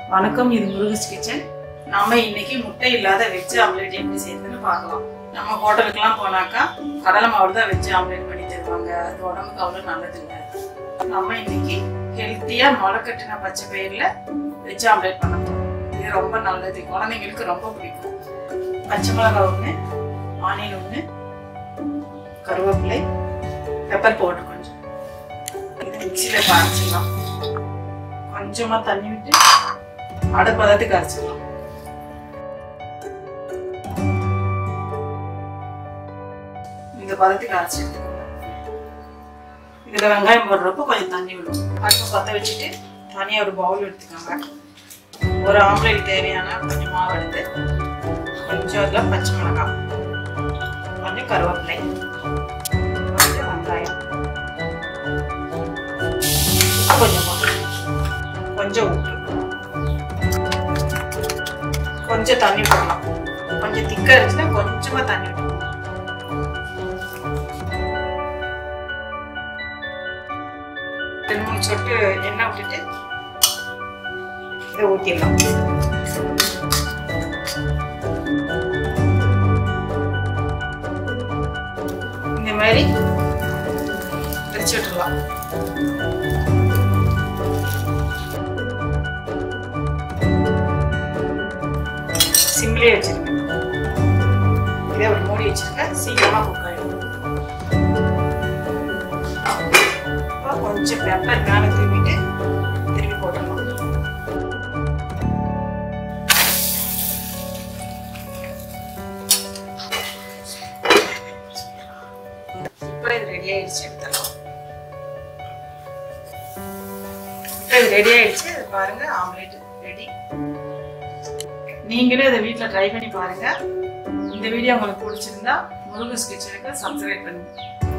வணக்கம் இது முருகஸ் கிச்சன் நம்ம இன்னைக்கு முட்டை இல்லாத வெஜ் ஆம்லேட் எப்படி செய்யறதுன்னு பார்க்கலாம் நம்ம ஹோட்டலுக்குலாம் போனாக்கா கடலை மாவு தான் வெஜ் ஆம்லேட் பண்ணி தருவாங்க அது உடம்புக்கு அவ்வளோ நல்லது இல்லை நம்ம இன்னைக்கு ஹெல்த்தியாக முளைக்கட்டின பச்சை பயிரில் வெஜ் ஆம்லேட் பண்ண போகிறோம் இது ரொம்ப நல்லது குழந்தைங்களுக்கு ரொம்ப பிடிக்கும் பச்சை மிளகாய் ஒன்று ஆனியன் ஒன்று கருவேப்பிலை பெப்பர் பவுடர் கொஞ்சம் இது மிக்சியில் காய்ச்சிக்கலாம் கொஞ்சமாக தண்ணி விட்டு அடை பதத்துக்கு அரைச்சிக்கலாம் இந்த பதத்துக்கு அரைச்சி எடுத்துக்கோங்க இதில் வெங்காயம் போடுறப்போ கொஞ்சம் தண்ணி விடும் அடுப்பு பற்ற வச்சுட்டு தனியாக ஒரு பவுல் எடுத்துக்கோங்க ஒரு ஆம்லேட் தேவையான கொஞ்சம் மாவு எடுத்து கொஞ்சம் அதில் பச்சை மிளகாய் கொஞ்சம் கருவேப்பிலை கொஞ்சம் வெங்காயம் கொஞ்சம் போட்டு கொஞ்சம் உப்பு கொஞ்சம் தண்ணி போடலாம் கொஞ்சம் திக்கா இருந்துச்சுன்னா கொஞ்சமா தண்ணி விடணும் ரெண்டு மூணு சொட்டு எண்ணெய் விட்டுட்டு இதை ஊற்றிடலாம் இந்த மாதிரி வச்சு விட்டுடலாம் சிம்லேயே வச்சிருக்கேன் இதே ஒரு மூடி வச்சிருக்கேன் சீக்கிரமா குக் ஆயிடும் இப்போ கொஞ்சம் பெப்பர் மேலே தூவிட்டு திருப்பி போட்டுடலாம் இப்போ இது ரெடி ஆயிடுச்சு எடுத்துடலாம் இப்போ இது ரெடி ஆயிடுச்சு இது பாருங்க ஆம்லேட் ரெடி நீங்களும் இதை வீட்டில் ட்ரை பண்ணி பாருங்க இந்த வீடியோ உங்களுக்கு பிடிச்சிருந்தா முருகஸ் கிச்சனுக்கு சப்ஸ்கிரைப் பண்ணுங்க